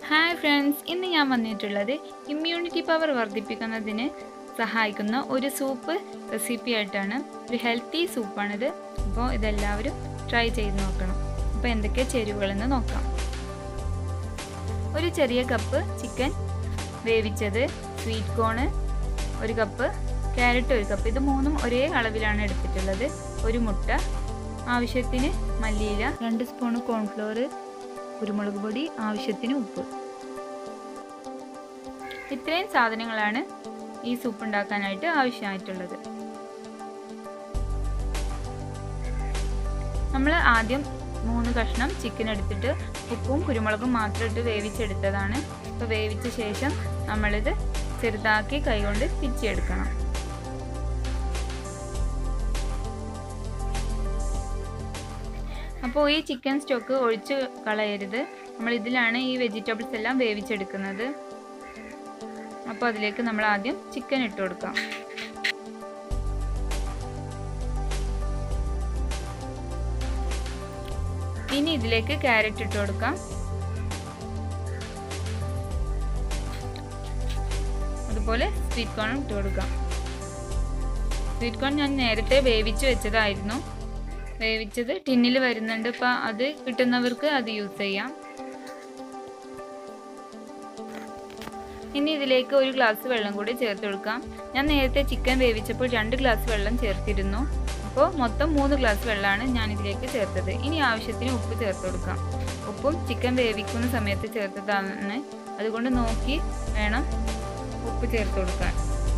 hi friends ഇന്ന് ഞാൻ വന്നിട്ടുള്ളത് ഇമ്മ്യൂണിറ്റി പവർ വർദ്ധിപ്പിക്കുന്നതിന് സഹായിക്കുന്ന ഒരു സൂപ്പ് റെസിപ്പി ആയിട്ടാണ് ഒരു ഹെൽത്തി സൂപ്പാണിത് അപ്പോൾ ഇതെല്ലാവരും ട്രൈ ചെയ്ത് നോക്കണം അപ്പോൾ എന്തൊക്കെ ചേരുവകളെന്ന് നോക്കാം ഒരു ചെറിയ കപ്പ് ചിക്കൻ വേവിച്ചത് സ്വീറ്റ് കോണ് ഒരു കപ്പ് ക്യാരറ്റ് ഒരു കപ്പ് ഇത് മൂന്നും ഒരേ അളവിലാണ് എടുത്തിട്ടുള്ളത് ഒരു മുട്ട ആവശ്യത്തിന് മല്ലിയില രണ്ട് സ്പൂൺ കോൺഫ്ലോർ കുരുമുളക് പൊടി ആവശ്യത്തിന് ഉപ്പ് ഇത്രയും സാധനങ്ങളാണ് ഈ സൂപ്പ് ഉണ്ടാക്കാനായിട്ട് ആവശ്യമായിട്ടുള്ളത് നമ്മൾ ആദ്യം മൂന്ന് കഷ്ണം ചിക്കൻ എടുത്തിട്ട് ഉപ്പും കുരുമുളകും മാത്രം ഇട്ട് വേവിച്ചെടുത്തതാണ് അപ്പോൾ വേവിച്ച ശേഷം നമ്മളിത് ചെറുതാക്കി കൈകൊണ്ട് പിച്ചിയെടുക്കണം അപ്പോൾ ഈ ചിക്കൻ സ്റ്റോക്ക് ഒഴിച്ച് കളയരുത് നമ്മൾ ഇതിലാണ് ഈ വെജിറ്റബിൾസ് എല്ലാം വേവിച്ചെടുക്കുന്നത് അപ്പോൾ അതിലേക്ക് നമ്മൾ ആദ്യം ചിക്കൻ ഇട്ട് കൊടുക്കാം ഇനി ഇതിലേക്ക് ക്യാരറ്റ് ഇട്ട് കൊടുക്കാം അതുപോലെ സ്വീറ്റ് കോണും ഇട്ട് കൊടുക്കാം സ്വീറ്റ് കോൺ ഞാൻ നേരത്തെ വേവിച്ച് വെച്ചതായിരുന്നു വേവിച്ചത് ടിന്നിൽ വരുന്നുണ്ട് അപ്പം അത് കിട്ടുന്നവർക്ക് അത് യൂസ് ചെയ്യാം ഇനി ഇതിലേക്ക് ഒരു ഗ്ലാസ് വെള്ളം കൂടി ചേർത്ത് കൊടുക്കാം ഞാൻ നേരത്തെ ചിക്കൻ വേവിച്ചപ്പോൾ രണ്ട് ഗ്ലാസ് വെള്ളം ചേർത്തിരുന്നു അപ്പോൾ മൊത്തം മൂന്ന് ഗ്ലാസ് വെള്ളമാണ് ഞാൻ ഇതിലേക്ക് ചേർത്തത് ഇനി ആവശ്യത്തിന് ഉപ്പ് ചേർത്ത് കൊടുക്കാം ഉപ്പും ചിക്കൻ വേവിക്കുന്ന സമയത്ത് ചേർത്തതാണ് അതുകൊണ്ട് നോക്കി വേണം ഉപ്പ് ചേർത്ത് കൊടുക്കാൻ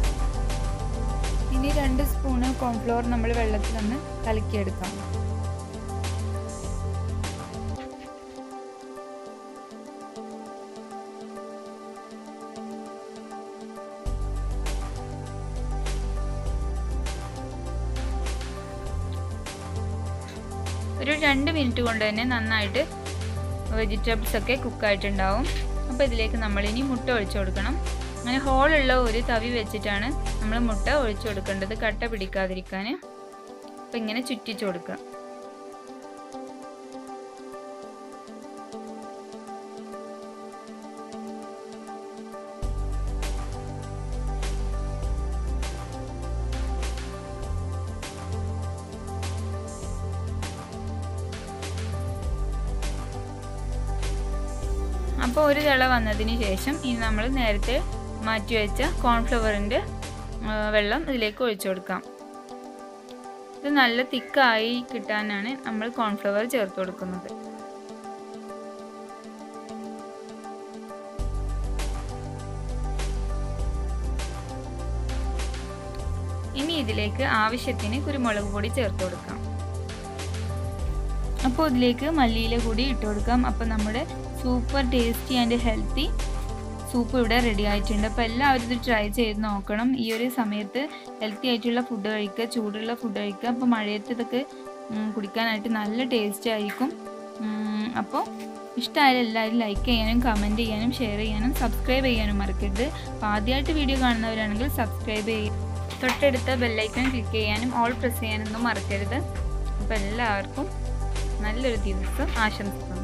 ഇനി രണ്ട് സ്പൂണ് കോൺഫ്ലോർ നമ്മൾ വെള്ളത്തിലൊന്ന് കലക്കിയെടുക്കാം ഒരു രണ്ട് മിനിറ്റ് കൊണ്ട് തന്നെ നന്നായിട്ട് വെജിറ്റബിൾസ് ഒക്കെ കുക്കായിട്ടുണ്ടാവും അപ്പോൾ ഇതിലേക്ക് നമ്മളിനി മുട്ട ഒഴിച്ചു കൊടുക്കണം അങ്ങനെ ഹോളുള്ള ഒരു തവി വെച്ചിട്ടാണ് നമ്മൾ മുട്ട ഒഴിച്ചു കൊടുക്കേണ്ടത് കട്ട പിടിക്കാതിരിക്കാൻ അപ്പം ഇങ്ങനെ ചുറ്റിച്ചു കൊടുക്കുക അപ്പോൾ ഒരു തിള വന്നതിന് ശേഷം ഇനി നമ്മൾ നേരത്തെ മാറ്റി വെച്ച കോൺഫ്ലവറിൻ്റെ വെള്ളം ഇതിലേക്ക് ഒഴിച്ചു കൊടുക്കാം ഇത് നല്ല തിക്കായി കിട്ടാനാണ് നമ്മൾ കോൺഫ്ലവർ ചേർത്ത് കൊടുക്കുന്നത് ഇനി ഇതിലേക്ക് ആവശ്യത്തിന് കുരുമുളക് പൊടി ചേർത്ത് കൊടുക്കാം അപ്പോൾ ഇതിലേക്ക് മല്ലിയില കൂടി ഇട്ട് കൊടുക്കാം അപ്പോൾ നമ്മുടെ super tasty and healthy soup ഇവിടെ റെഡി ആയിട്ടുണ്ട് അപ്പോൾ എല്ലാവരും ഇത് ട്രൈ ചെയ്ത് നോക്കണം ഈ ഒരു സമയത്ത് ഹെൽത്തി ആയിട്ടുള്ള ഫുഡ് കഴിക്കുക ചൂടുള്ള ഫുഡ് കഴിക്കുക അപ്പോൾ മഴയത്ത് ഇതൊക്കെ കുടിക്കാനായിട്ട് നല്ല ടേസ്റ്റ് ആയിരിക്കും അപ്പോൾ ഇഷ്ടമായാലും എല്ലാവരും ലൈക്ക് ചെയ്യാനും കമൻറ്റ് ചെയ്യാനും ഷെയർ ചെയ്യാനും സബ്സ്ക്രൈബ് ചെയ്യാനും മറക്കരുത് അപ്പോൾ ആദ്യമായിട്ട് വീഡിയോ കാണുന്നവരാണെങ്കിൽ സബ്സ്ക്രൈബ് ചെയ്യും തൊട്ടടുത്ത ബെല്ലൈക്കൺ ക്ലിക്ക് ചെയ്യാനും ഓൾ പ്രസ് ചെയ്യാനൊന്നും മറക്കരുത് അപ്പോൾ എല്ലാവർക്കും നല്ലൊരു ദിവസം ആശംസിക്കുന്നു